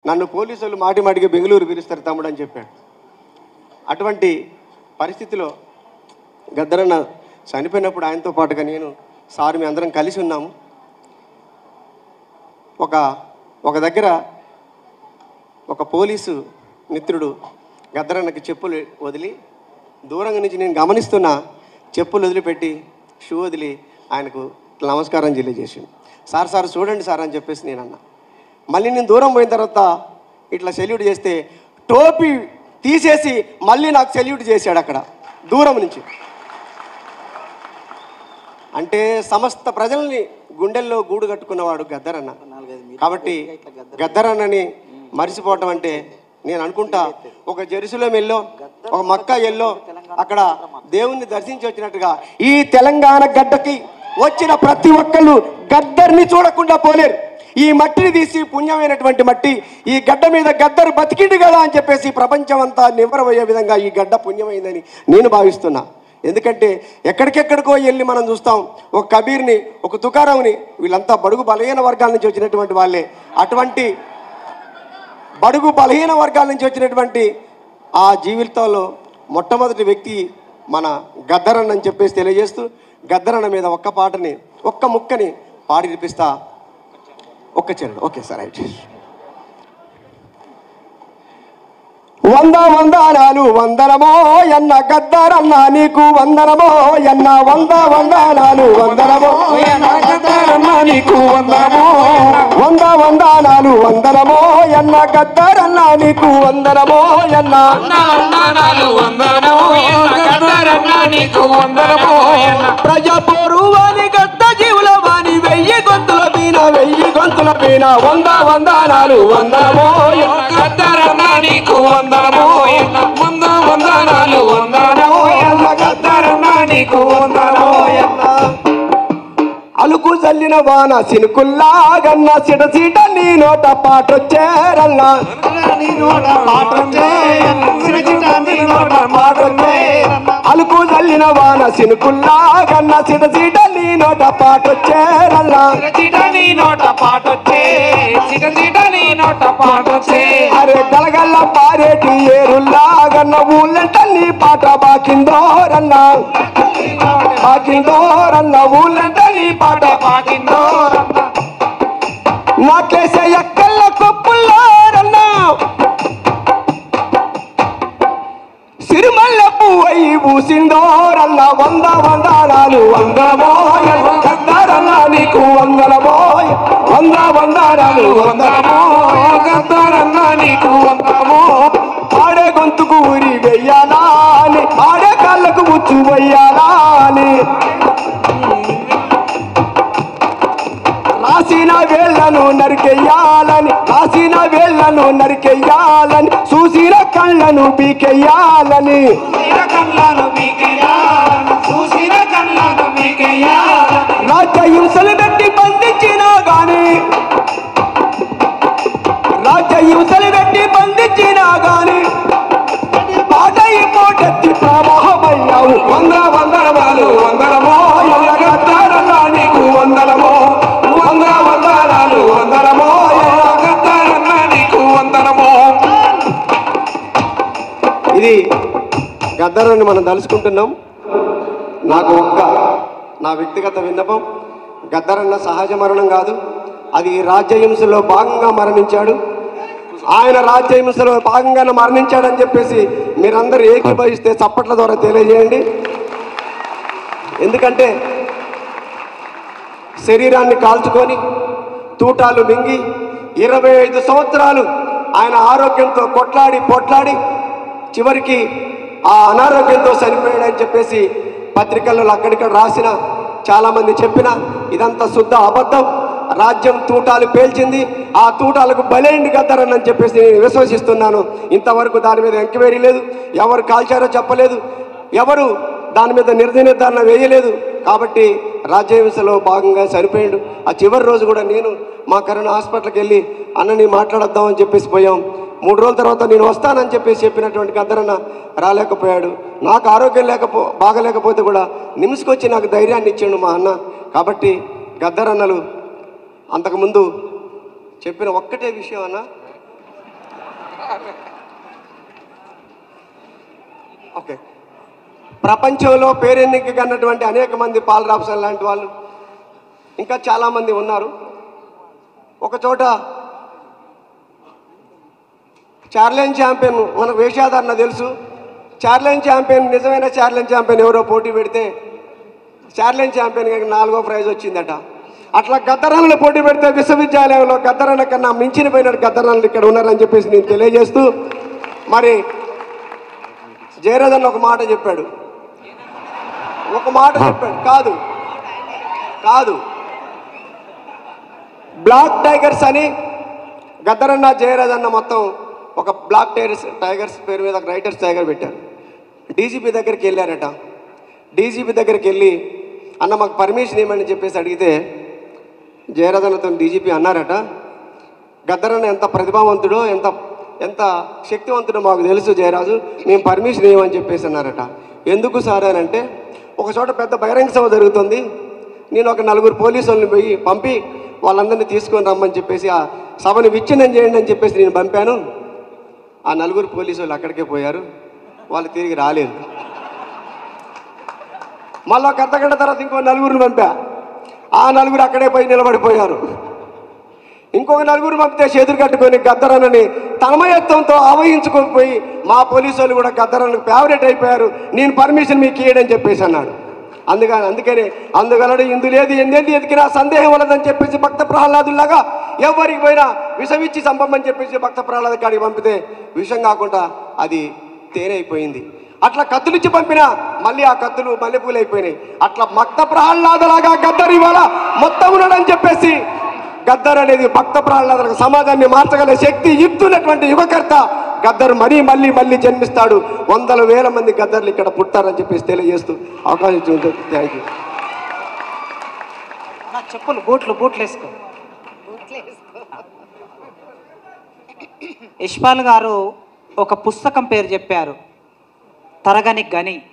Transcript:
నన్ను పోలీసులు మాటి మాటికి బెంగళూరు పిలుస్తారు తమ్ముడు అని చెప్పాడు అటువంటి పరిస్థితిలో గద్దరన్న చనిపోయినప్పుడు ఆయనతో పాటుగా నేను సార్ మీ అందరం కలిసి ఉన్నాము ఒక ఒక దగ్గర ఒక పోలీసు మిత్రుడు గద్దరన్నకి చెప్పులు వదిలి దూరంగా నుంచి నేను గమనిస్తున్నా చెప్పులు వదిలిపెట్టి షూ వదిలి ఆయనకు నమస్కారం తెలియజేసిండు సార్ సార్ చూడండి సార్ అని చెప్పేసి నేను అన్నా మళ్ళీ నేను దూరం పోయిన తర్వాత ఇట్లా సెల్యూట్ చేస్తే టోపీ తీసేసి మళ్ళీ నాకు సెల్యూట్ చేశాడు అక్కడ దూరం నుంచి అంటే సమస్త ప్రజల్ని గుండెల్లో గూడు కట్టుకున్నవాడు గద్దరన్న కాబట్టి గద్దరన్నని మరిచిపోవటం అంటే నేను అనుకుంటా ఒక జెరూసలేం ఎల్లో ఒక మక్కా ఎల్లో అక్కడ దేవుణ్ణి దర్శించి వచ్చినట్టుగా ఈ తెలంగాణ గడ్డకి వచ్చిన ప్రతి ఒక్కళ్ళు గద్దర్ని చూడకుండా పోలేరు ఈ మట్టిని తీసి పుణ్యమైనటువంటి మట్టి ఈ గడ్డ మీద గద్దరు బతికిండు కదా అని చెప్పేసి ప్రపంచం అంతా నివ్వరమయ్యే విధంగా ఈ గడ్డ పుణ్యమైందని నేను భావిస్తున్నా ఎందుకంటే ఎక్కడికెక్కడికో వెళ్ళి మనం చూస్తాం ఒక కబీర్ని ఒక తుకారావుని వీళ్ళంతా బడుగు బలహీన వర్గాల నుంచి వచ్చినటువంటి వాళ్ళే అటువంటి బడుగు బలహీన వర్గాల నుంచి వచ్చినటువంటి ఆ జీవితంలో మొట్టమొదటి వ్యక్తి మన గద్దరన్న అని చెప్పేసి తెలియజేస్తూ గద్దరన్న మీద ఒక్క పాటని ఒక్క ముక్కని పాడి వినిపిస్తా ఒక్క చరణం ఓకే సార్ రైట్ వంద వందనాలు వందనమో ఎన్న గద్దరన్న నీకు వందనమో ఎన్న వంద వందనాలు వందనమో ఎన్న గద్దరన్న నీకు వందనమో వంద వందనాలు వందనమో ఎన్న గద్దరన్న నీకు వందనమో ఎన్న వందనాలు వందనమో గద్దరన్న నీకు వందనమో ప్రజ పోరువాని గద్ద జీవుల వాని వెయ్యి గొంతుల పీన వెయ్యి గొంతుల పీన వంద వందనాలు వందనమో గద్దరన్న నీకు వందనమో వంద వందనాలు వందనమో గద్దరన్న నీకు వందనమో అలుకు చల్లిన వాన సినుకుల్లా గన్న సిట సీట నీ నోట పాటొచ్చేరల్లా నీ నోట పాటొచ్చే సిరచిట నీ నోట పాటొచ్చే అలుకు చల్లిన వాన సినుకుల్లా గన్న సిట సీట నీ నోట పాటొచ్చేరల్లా సిరచిట నీ నోట పాటొచ్చే సిరచిట నీ నోట పాటొచ్చే అరే గలగల్ల పారేటి ఏరుల్లా గన్న ఊళ్ళంట నీ పాట బాకిందోరల్లా బాకిందోరల్లా ఊళ్ళంట నీ పాట పాటిందో నాకేసే ఎక్కల్ల కొప్పుల్లారన్నా సిరిమల్ల పువ్వై పూసిందోరన్న వంద వందనాలు వందనమో గద్దరన్న నీకు వందనమో వంద వందనాలు వందనమో గద్దరన్న నీకు వందనమో ఆడే గొంతుకు ఊరి వెయ్యాలా అని ఆడే కాళ్ళకు ముచ్చు వెయ్యాలా అని రాసిన వేళ్లను నరికెయ్యాలని రాసిన వేళ్లను నరికెయ్యాలని చూసిన కళ్ళను పీకెయ్యాలని చూసిన కళ్ళను మీకెయ్యాలను చూసిన కళ్ళను మీకెయ్యాలను రాజ్య హింసలు పెట్టి బంధించినా గాని రాజ్య హింసలు పెట్టి బంధించినా గాని పాట ఈ పోటెత్తి ప్రవాహమయ్యావు వంద వందనమాలు వందనమో ఎల్లగట్టారన్నా నీకు వందనమో వంద వందనాలు వందనమో గద్దరన్న నీకు వందనమో ఇది గద్దరాన్ని మనం తలుచుకుంటున్నాం నాకు ఒక్క నా వ్యక్తిగత విన్నపం గద్దరన్న సహజ మరణం కాదు అది రాజ్యహింసలో భాగంగా మరణించాడు ఆయన రాజ్యహింసలో భాగంగానే మరణించాడని చెప్పేసి మీరందరూ ఏకీభవిస్తే చప్పట్ల ద్వారా తెలియజేయండి ఎందుకంటే శరీరాన్ని కాల్చుకొని తూటాలు మింగి ఇరవై ఐదు సంవత్సరాలు ఆయన ఆరోగ్యంతో కొట్లాడి పొట్లాడి చివరికి ఆ అనారోగ్యంతో చనిపోయాడని చెప్పేసి పత్రికల్లో అక్కడిక్కడ రాసిన చాలామంది చెప్పిన ఇదంతా శుద్ధ అబద్ధం రాజ్యం తూటాలు పేల్చింది ఆ తూటాలకు బలైండి గద్దరని చెప్పేసి నేను విశ్వసిస్తున్నాను ఇంతవరకు దాని మీద ఎంక్వైరీ లేదు ఎవరు కాల్చారో చెప్పలేదు ఎవరు దాని మీద నిర్ణయ నిర్ధారణ వేయలేదు కాబట్టి రాజ్యహింసలో భాగంగా చనిపోయాడు ఆ చివరి రోజు కూడా నేను మా కరోన హాస్పిటల్కి వెళ్ళి అన్నని మాట్లాడొద్దామని చెప్పేసి పోయాం మూడు రోజుల తర్వాత నేను వస్తానని చెప్పేసి చెప్పినటువంటి గద్దరన్న రాలేకపోయాడు నాకు ఆరోగ్యం లేకపో బాగలేకపోతే కూడా నిమిషకొచ్చి నాకు ధైర్యాన్ని ఇచ్చాడు మా అన్న కాబట్టి గద్దరన్నలు అంతకుముందు చెప్పిన ఒక్కటే విషయం అన్న ఓకే ప్రపంచంలో పేరెన్నిక కన్నటువంటి అనేక మంది పాల్ రాబ్సన్ లాంటి వాళ్ళు ఇంకా చాలామంది ఉన్నారు ఒక చోట చార్లెన్ ఛాంపియన్ మనకు వేషాధారణ తెలుసు చార్లెన్ ఛాంపియన్ నిజమైన చార్లెన్ ఛాంపియన్ ఎవరో పోటీ పెడితే చార్లెన్ ఛాంపియన్ గారికి నాలుగో ప్రైజ్ వచ్చిందట అట్లా గద్దరాలను పోటీ పెడితే విశ్వవిద్యాలయంలో గద్దరన్న కన్నా మించిన పోయిన గద్దరాలు ఇక్కడ ఉన్నారని చెప్పేసి నేను తెలియజేస్తూ మరి జయరాజన్ ఒక మాట చెప్పాడు ఒక మాట చెప్పాడు కాదు కాదు బ్లాక్ టైగర్స్ అని గద్దరన్న జయరాజ్ అన్న మొత్తం ఒక బ్లాక్ టైగర్స్ టైగర్స్ పేరు మీద ఒక రైటర్స్ టైగర్ పెట్టారు డీజీపీ దగ్గరికి వెళ్ళారట డీజీపీ దగ్గరికి వెళ్ళి అన్న మాకు పర్మిషన్ ఇవ్వమని చెప్పేసి అడిగితే జయరాజ్ అన్నతో డీజీపీ అన్నారట గద్దరన్న ఎంత ప్రతిభావంతుడో ఎంత ఎంత శక్తివంతుడో మాకు తెలుసు జయరాజు మేము పర్మిషన్ ఇవ్వమని చెప్పేసి అన్నారట ఎందుకు సార్ అని అంటే ఒక చోట పెద్ద బహిరంగ సభ జరుగుతుంది నేను ఒక నలుగురు పోలీసు వాళ్ళని పోయి పంపి వాళ్ళందరినీ తీసుకొని రమ్మని చెప్పేసి ఆ సభను విచ్ఛిన్నం చేయండి అని చెప్పేసి నేను పంపాను ఆ నలుగురు పోలీసు వాళ్ళు అక్కడికే పోయారు వాళ్ళు తిరిగి రాలేదు మళ్ళీ ఒక అర్ధగంట తర్వాత ఇంకో నలుగురిని పంపా ఆ నలుగురు అక్కడే పోయి నిలబడిపోయారు ఇంకొక నలుగురు పంపితే చేతులు కట్టుకొని గద్దరన్నని తన్మయత్వంతో ఆవహించుకోకపోయి మా పోలీసు వాళ్ళు కూడా గద్దరన్నకు ఫేవరెట్ అయిపోయారు నేను పర్మిషన్ మీకు ఇయ్యడని చెప్పేసి అన్నాడు అందుకని అందుకని అందుగలడు ఇందు లేదు ఎన్నెంది ఎదికినా సందేహం వలదని చెప్పేసి భక్త ప్రహ్లాదులాగా ఎవరికి పోయినా విషమిచ్చి చంపమని చెప్పేసి భక్త ప్రహ్లాద కాడికి పంపితే విషం కాకుండా అది తేనె అయిపోయింది అట్లా కత్తులిచ్చి పంపినా మళ్ళీ ఆ కత్తులు మల్లెపూలు అయిపోయినాయి అట్లా భక్త ప్రహ్లాదలాగా గద్దరు ఇవాళ మొత్తం ఉన్నాడని చెప్పేసి గద్దర్ అనేది భక్త ప్రాణాలకు సమాజాన్ని మార్చగల శక్తి యుక్తున్నటువంటి యువకర్త గద్దరు మరీ మళ్ళీ మళ్ళీ జన్మిస్తాడు వందల వేల మంది గద్దర్లు ఇక్కడ పుట్టారని చెప్పేసి తెలియజేస్తూ అవకాశం ఇచ్చింది థ్యాంక్ యూ నా చెప్పులు బూట్లు బూట్లు వేసుకో యశ్పాల్ గారు ఒక పుస్తకం పేరు చెప్పారు తరగని గని